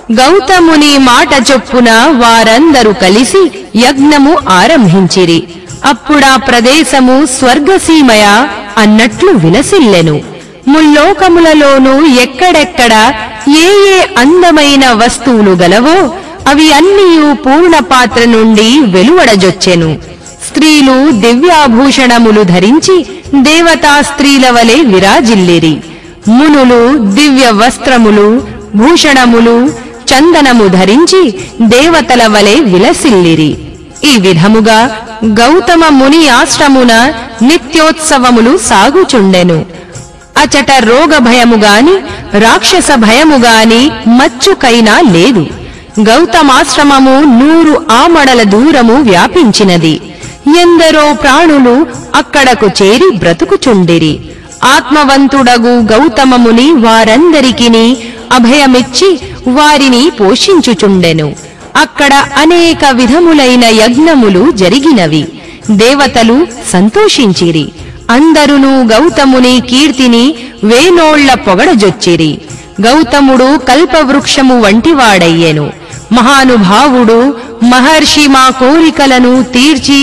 గౌతముని మాట చొప్పున వారందరూ కలిసి యజ్ఞము ఆరంభించిరి అప్పుడా ప్రదేశము స్వర్గసీమయ అన్నట్లు విలసిల్లెను ముల్లోకములలోనూ ఎక్కడెక్కడ ఏ ఏ అందమైన వస్తువులు గలవో అవి అన్నీయు పూర్ణ పాత్ర నుండి వెలువడజొచ్చెను స్త్రీలు దివ్యాభూషణములు ధరించి దేవతా స్త్రీల వలె విరాజిల్లిరి మునులు దివ్య వస్త్రములు భూషణములు చందనము ధరించి దేవతల వలె విలసిల్లిరి ఈ విధముగా గౌతమ ముని ఆశ్రమున నిత్యోత్సవములు సాగుచుండెను అచట రోగ భయము గాని రాక్షస భయము గాని మచ్చుకైనా లేదు గౌతమాశ్రమము నూరు ఆమడల దూరము వ్యాపించినది ఎందరో ప్రాణులు అక్కడకు చేరి బ్రతుకుచుండిరి ఆత్మవంతుడగు గౌతమముని వారందరికిని అభయమిచ్చి వారిని పోషించుచుండెను అక్కడ అనేక విధములైన యజ్ఞములు జరిగినవి దేవతలు సంతోషించిరి అందరును గౌతముని కీర్తిని వేనోళ్ల పొగడజొచ్చిరి గౌతముడు కల్పవృక్షము వంటివాడయ్యెను మహానుభావుడు మహర్షి మా కోరికలను తీర్చి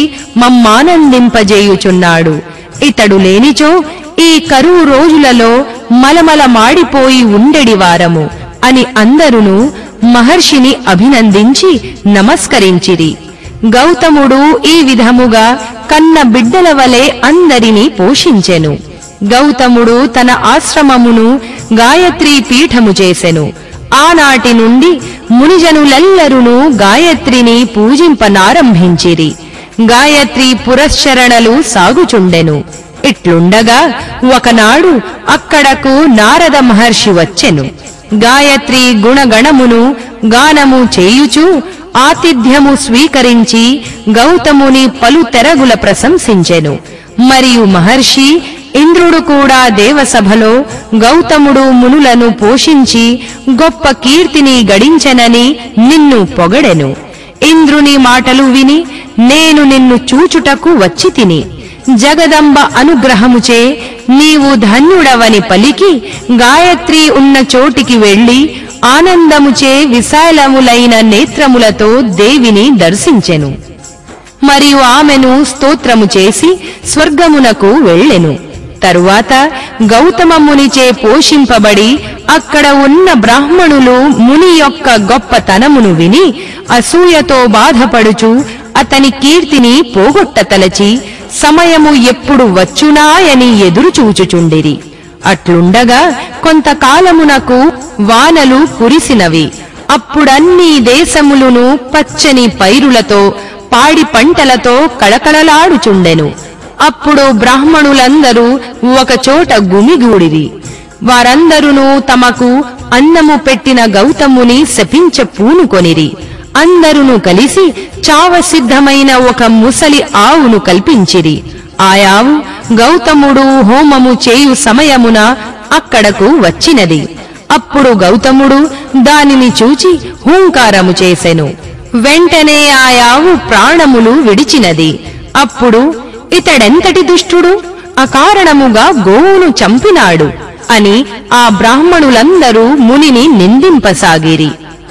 మమ్మానందింపజేయుచున్నాడు ఇతడు లేనిచో ఈ కరువు రోజులలో మలమల మాడిపోయి ఉండెడివారము అని అందరును మహర్షిని అభినందించి నమస్కరించిరి గౌతముడు ఈ విధముగా కన్న బిడ్డల వలె అందరినీ పోషించెను గౌతముడు తన ఆశ్రమమును గాయత్రీ పీఠము చేసెను ఆనాటి నుండి మునిజనులెల్లరును గాయత్రిని పూజింపనారంభించిరి గాయత్రి పురశ్చరణలు సాగుచుండెను ఇట్లుండగా ఒకనాడు అక్కడకు నారద మహర్షి వచ్చెను గాయత్రి గుణగణమును గానము చేయుచు ఆతిథ్యము స్వీకరించి గౌతముని పలు తెరగుల ప్రశంసించెను మరియు మహర్షి ఇంద్రుడు కూడా దేవసభలో గౌతముడు మునులను పోషించి గొప్ప కీర్తిని గడించెనని నిన్ను పొగడెను ఇంద్రుని మాటలు విని నేను నిన్ను చూచుటకు వచ్చి తిని జగదంబ అనుగ్రహముచే నీవు ధన్యుడవని పలికి గాయత్రి ఉన్న చోటికి వెళ్లి ఆనందముచే విశాలములైన నేత్రములతో దేవిని దర్శించెను మరియు ఆమెను స్తోత్రము చేసి స్వర్గమునకు వెళ్ళెను తరువాత గౌతమ మునిచే పోషింపబడి అక్కడ ఉన్న బ్రాహ్మణులు ముని యొక్క గొప్పతనమును విని అసూయతో బాధపడుచు అతని కీర్తిని పోగొట్టతలచి సమయము ఎప్పుడు వచ్చునాయని ఎదురుచూచుచుండిరి అట్లుండగా కొంతకాలమునకు వానలు కురిసినవి అప్పుడన్నీ దేశములును పచ్చని పైరులతో పాడి పంటలతో కళకళలాడుచుండెను అప్పుడు బ్రాహ్మణులందరూ ఒకచోట గుమిగూడిరి వారందరును తమకు అన్నము పెట్టిన గౌతముని శపించ పూనుకొనిరి అందరును కలిసి చావసిద్ధమైన ఒక ముసలి ఆవును కల్పించిరి ఆయావు గౌతముడు హోమము చేయు సమయమున అక్కడకు వచ్చినది అప్పుడు గౌతముడు దానిని చూచి హూంకారము చేసెను వెంటనే ఆయావు ప్రాణములు విడిచినది అప్పుడు ఇతడెంతటి దుష్టుడు అకారణముగా గోవును చంపినాడు అని ఆ బ్రాహ్మణులందరూ మునిని నిందింపసాగిరి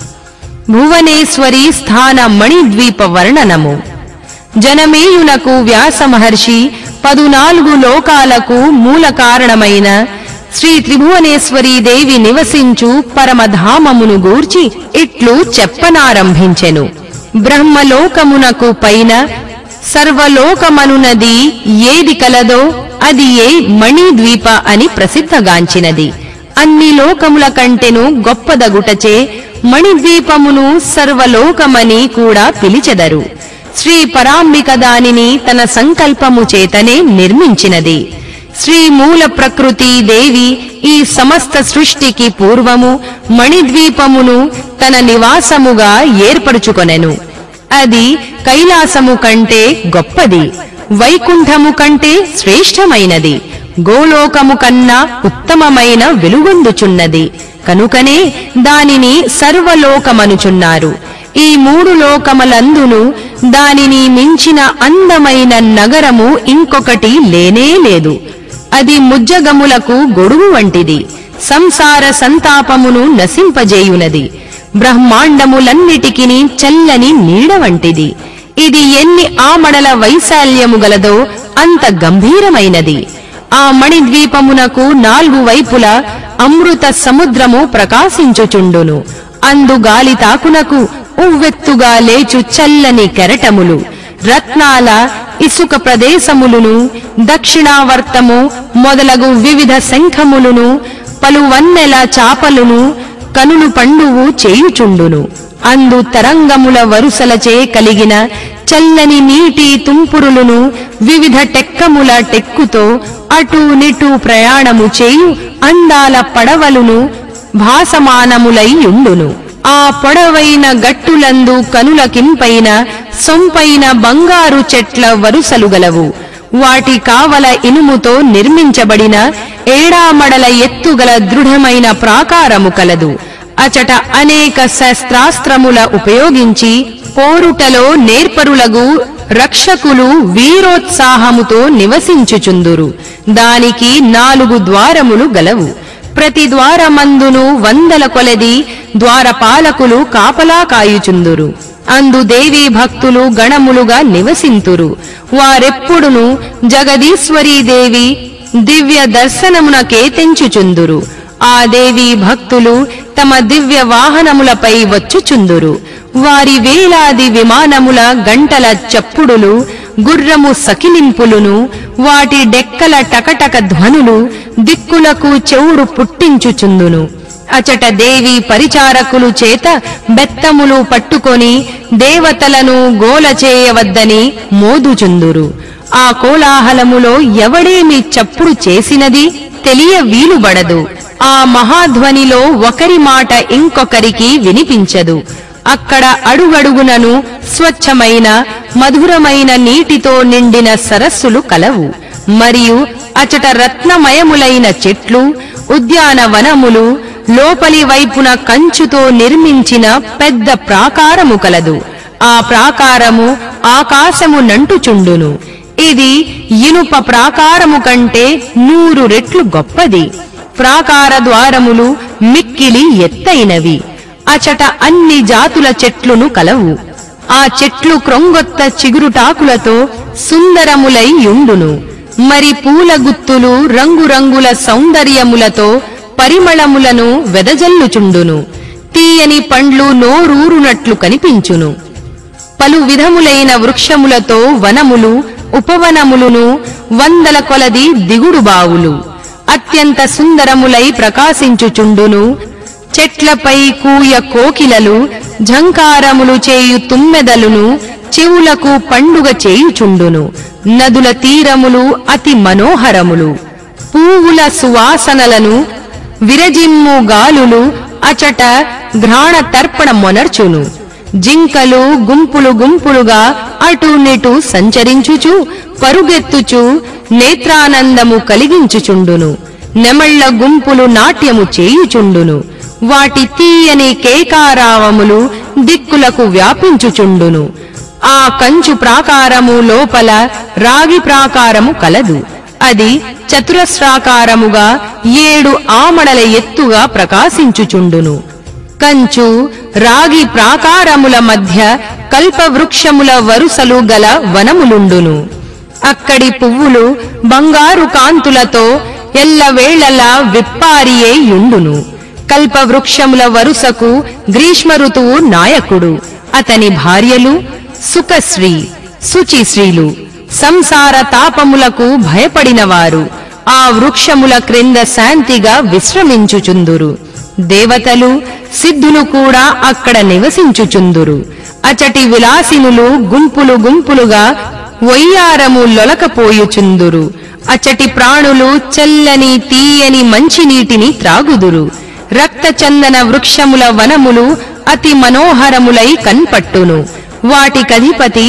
భువనేశ్వరి స్థాన మణిద్వీప వర్ణనము జనమేయునకు వ్యాస మహర్షి పదునాలుగు లోకాలకు మూల కారణమైన శ్రీ త్రిభువనేశ్వరీ దేవి నివసించు పరమధామమును గూర్చి ఇట్లు చెప్పనారంభించెను బ్రహ్మలోకమునకు పైన సర్వలోకమనునది ఏది కలదో అది ఏ మణిద్వీప అని ప్రసిద్ధగాంచినది అన్ని లోకముల కంటెను గొప్పదగుటచే మణిద్వీపమును సర్వలోకమని కూడా పిలిచెదరు శ్రీ పరాంబిక దానిని తన సంకల్పము చేతనే నిర్మించినది శ్రీ మూల ప్రకృతి దేవి ఈ సమస్త సృష్టికి పూర్వము మణిద్వీపమును తన నివాసముగా ఏర్పరుచుకొనెను అది కైలాసము కంటే గొప్పది వైకుంఠము కంటే శ్రేష్టమైనది గోలోకము కన్నా ఉత్తమమైన వెలుగొందుచున్నది కనుకనే దానిని సర్వలోకమనుచున్నారు ఈ మూడు లోకములందును దానిని మించిన అందమైన నగరము ఇంకొకటి లేనే లేదు అది ముజ్జగములకు గొడుగు వంటిది సంసార సంతాపమును నశింపజేయునది బ్రహ్మాండములన్నిటికీ చల్లని నీడ వంటిది ఇది ఎన్ని ఆమడల వైశాల్యము గలదో అంత గంభీరమైనది ఆ మణిద్వీపమునకు నాలుగు వైపుల అమృత సముద్రము ప్రకాశించుచుండును అందు గాలి తాకునకు ఉవ్వెత్తుగా లేచు చల్లని కెరటములు రత్నాల ఇసుక ప్రదేశములును దక్షిణావర్తము మొదలగు వివిధ శంఖములును పలువన్నెల చాపలును కనులు పండువు చేయుచుండును అందు తరంగముల వరుసలచే కలిగిన చల్లని నీటి తుంపురులును వివిధ టెక్కముల టెక్కుతో అటు నిటు ప్రయాణము చేయు అందాల పడవలును భాసమానములై యుండును ఆ పొడవైన గట్టులందు కనులకింపైన సొంపైన బంగారు చెట్ల వరుసలు గలవు వాటి కావల ఇనుముతో నిర్మించబడిన ఏడామడల ఎత్తుగల దృఢమైన ప్రాకారము కలదు అచట అనేక శస్త్రాస్త్రముల ఉపయోగించి పోరుటలో నేర్పరులగు రక్షకులు వీరోత్సాహముతో నివసించుచుందురు దానికి నాలుగు ద్వారములు గలవు ప్రతి ద్వారమందును వందల కొలది ద్వారపాలకులు కాపలా కాయుచుందురు అందు దేవీ భక్తులు గణములుగా నివసింతురు వారెప్పుడును జగదీశ్వరీదేవి దివ్య దర్శనమునకే తెంచుచుందురు ఆ దేవి భక్తులు తమ దివ్య వాహనములపై వచ్చుచుందురు వారి వేలాది విమానముల గంటల చప్పుడులు గుర్రము సకిలింపులును వాటి డెక్కల టకటక ధ్వనులు దిక్కులకు చెవుడు పుట్టించుచుందును అచట దేవి పరిచారకులు చేత బెత్తములు పట్టుకొని దేవతలను గోల చేయవద్దని మోదుచుందురు ఆ కోలాహలములో ఎవడేమి చప్పుడు చేసినది తెలియ వీలుబడదు ఆ మహాధ్వనిలో ఒకరి మాట ఇంకొకరికి వినిపించదు అక్కడ అడుగడుగునను స్వచ్ఛమైన మధురమైన నీటితో నిండిన సరస్సులు కలవు మరియు అచట రత్నమయములైన చెట్లు ఉద్యానవనములు లోపలి వైపున కంచుతో నిర్మించిన పెద్ద ప్రాకారము కలదు ఆ ప్రాకారము ఆకాశము నంటుచుండును ఇది ఇనుప ప్రాకారము కంటే నూరు రెట్లు గొప్పది ప్రాకార ద్వారములు మిక్కిలి ఎత్తైనవి అచట అన్ని జాతుల చెట్లును కలవు ఆ చెట్లు క్రొంగొత్త చిగురుటాకులతో సుందరములై యుండును మరి పూల గుత్తులు రంగురంగుల సౌందర్యములతో పరిమళములను వెదజల్లుచుండును తీయని పండ్లు నోరూరునట్లు కనిపించును పలు విధములైన వృక్షములతో వనములు ఉపవనములును వందల కొలది దిగుడు బావులు అత్యంత సుందరములై ప్రకాశించుచుండును చెట్లపై కూయ కోకిలలు ఝంకారములు చేయు తుమ్మెదలును చెవులకు పండుగ చేయుచుండును నదుల తీరములు అతి మనోహరములు పువ్వుల సువాసనలను విరజిమ్ము గాలులు అచట ఘ్రాణ తర్పణ మొనర్చును జింకలు గుంపులు గుంపులుగా అటునిటు సంచరించుచు పరుగెత్తుచు నేత్రానందము కలిగించుచుండును నెమళ్ల గుంపులు నాట్యము చేయుచుండును వాటి తీయని కేకారావములు దిక్కులకు వ్యాపించుచుండును ఆ కంచు ప్రాకారము లోపల రాగి ప్రాకారము కలదు అది చతురస్రాకారముగా ఏడు ఆమడల ఎత్తుగా ప్రకాశించుచుండును కంచు రాగి ప్రాకారముల మధ్య కల్పవృక్షముల వరుసలు గల వనములుండును అక్కడి పువ్వులు బంగారు కాంతులతో ఎల్లవేళలా విప్పారియే యుండును కల్పవృక్షముల వరుసకు గ్రీష్మ ఋతువు నాయకుడు అతని భార్యలు సుఖశ్రీ శుచిశ్రీలు సంసార తాపములకు భయపడినవారు ఆ వృక్షముల క్రింద శాంతిగా విశ్రమించుచుందురు దేవతలు సిద్ధులు కూడా అక్కడ నివసించుచుందురు అచటి విలాసినులు గుంపులు గుంపులుగా వయ్యారము లొలకపోయుచుందురు అచటి ప్రాణులు చల్లని తీయని మంచినీటిని త్రాగుదురు రక్తచందన వృక్షముల వనములు అతి మనోహరములై కన్పట్టును వాటికధిపతి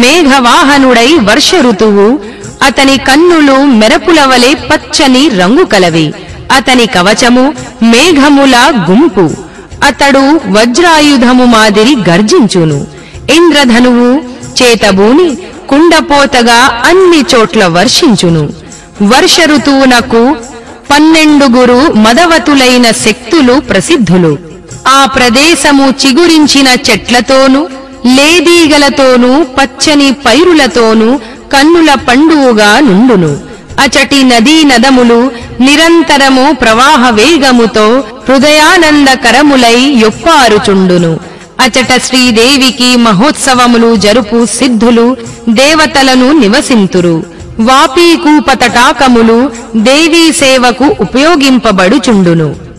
మేఘవాహనుడై వర్ష ఋతువు అతని కన్నులు మెరపుల వలె పచ్చని రంగు కలవి అతని కవచము మేఘముల గుంపు అతడు వజ్రాయుధము మాదిరి గర్జించును ఇంద్రధనువు చేతబూని కుండపోతగా అన్ని చోట్ల వర్షించును వర్ష ఋతువునకు పన్నెండుగురు మదవతులైన శక్తులు ప్రసిద్ధులు ఆ ప్రదేశము చిగురించిన చెట్లతోనూ లేదీగలతోనూ పచ్చని పైరులతోనూ కన్నుల పండువుగా నుండును అచటి నదీ నదములు నిరంతరము ప్రవాహ వేగముతో హృదయానందకరములై యొప్పారుచుండును అచట శ్రీదేవికి మహోత్సవములు జరుపు సిద్ధులు దేవతలను నివసింతురు వాపీకూప తటాకములు దేవీ సేవకు ఉపయోగింపబడుచుండును